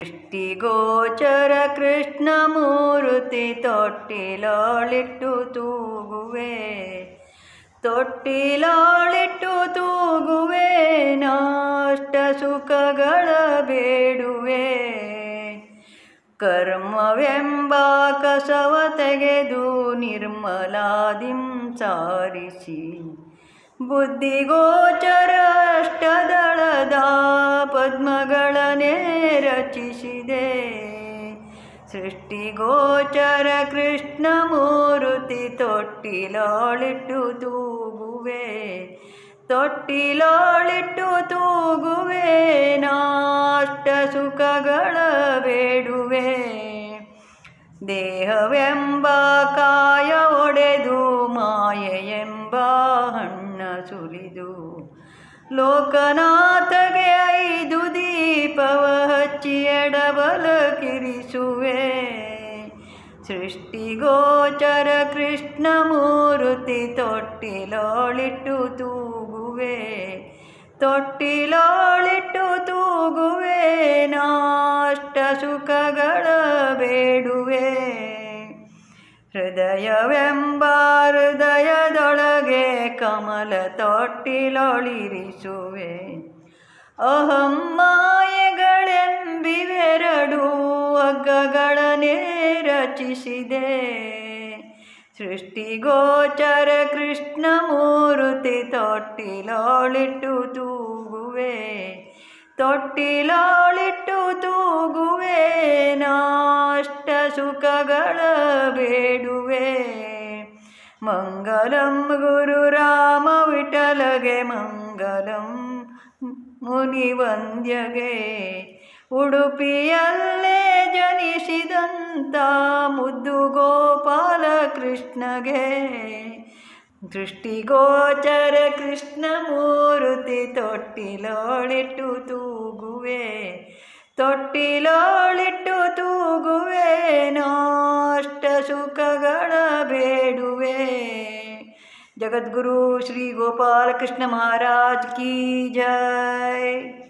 ಸೃಷ್ಟಿಗೋಚರ ಕೃಷ್ಣ ಮೂರುತಿ ತೊಟ್ಟಿಲೊಳಿಟ್ಟು ತೂಗುವೆ ತೊಟ್ಟಿಲೊಳಿಟ್ಟು ತೂಗುವೆ ನಾಷ್ಟ ಸುಖಗಳ ಬೇಡುವೆ ಕರ್ಮವೆಂಬ ಕಸವ ತೆಗೆದು ನಿರ್ಮಲಾದಿಂ ಸಾರಿಸಿ ಬುದ್ಧಿಗೋಚರ ಅಷ್ಟದಳದ ಪದ್ಮಗಳನ್ನೇ ರಚಿಸಿದೆ ಸೃಷ್ಟಿಗೋಚರ ಕೃಷ್ಣ ಮೂರುತಿ ತೊಟ್ಟಿಲೊಳಿಟ್ಟು ತೂಗುವೆ ತೊಟ್ಟಿಲೊಳಿಟ್ಟು ತೂಗುವೆ ನಾಷ್ಟ ಸುಖಗಳ ಬೇಡುವೆ ದೇಹವೆಂಬ ಕಾಯ ಒಡೆದು ಮಾಯೆಯೆಂಬ ಹಣ್ಣ ಸುಲಿದು ಲೋಕನಾಥಗೆ ಐದು ದೀಪವ ಹಚ್ಚಿ ಎಡಬಲ ಕಿರಿಸುವೆ ಸೃಷ್ಟಿಗೋಚರ ಕೃಷ್ಣ ಮೂರುತಿ ತೊಟ್ಟಿಲೊಳಿಟ್ಟು ತೂಗುವೆ ತೊಟ್ಟಿಲೊಳಿಟ್ಟು ತೂಗುವೆ ನಾಷ್ಟ ಸುಖಗಳ ಬೇಡುವೆ ಹೃದಯವೆಂಬ ಹೃದಯದೊಳಗೆ ಕಮಲ ತೊಟ್ಟಿಲೊಳಿರಿಸುವೆ ಅಹಂ ಮಾಯೆಗಳೆಂಬಿವೆರಡು ಹಗ್ಗಗಳನ್ನೇ ರಚಿಸಿದೆ ಸೃಷ್ಟಿಗೋಚರ ಕೃಷ್ಣ ಮೂರುತಿ ತೊಟ್ಟಿಲೊಳಿಟ್ಟು ತೂಗುವೆ ತೊಟ್ಟಿಲೊಳಿಟ್ಟು ತೂಗುವೆ ನಾಷ್ಟ ಸುಖಗಳ ಬೇಡುವೆ ಮಂಗಲಂ ಗುರು ರಾಮ ವಿಠಲಗೆ ಮಂಗಲಂ ಮುನಿವಂದ್ಯಗೆ ಉಡುಪಿಯಲ್ಲೇ ಜನಿಸಿದಂಥ ಮುದ್ದು ಗೋಪಾಲ ಕೃಷ್ಣಗೆ ದೃಷ್ಟಿಗೋಚರ ಕೃಷ್ಣ ಮೂರುತಿ ತೊಟ್ಟಿಲೊಳಿಟ್ಟು ತೂಗುವೆ ತೊಟ್ಟಿಲೊಳಿಟ್ಟು ತೂಗುವೆ ನಾಷ್ಟ ಸುಖಗಳ ಬೇಡುವೆ ಜಗದ್ಗುರು ಶ್ರೀ ಗೋಪಾಲ ಕೃಷ್ಣ ಮಹಾರಾಜ್ ಕಿ ಜೈ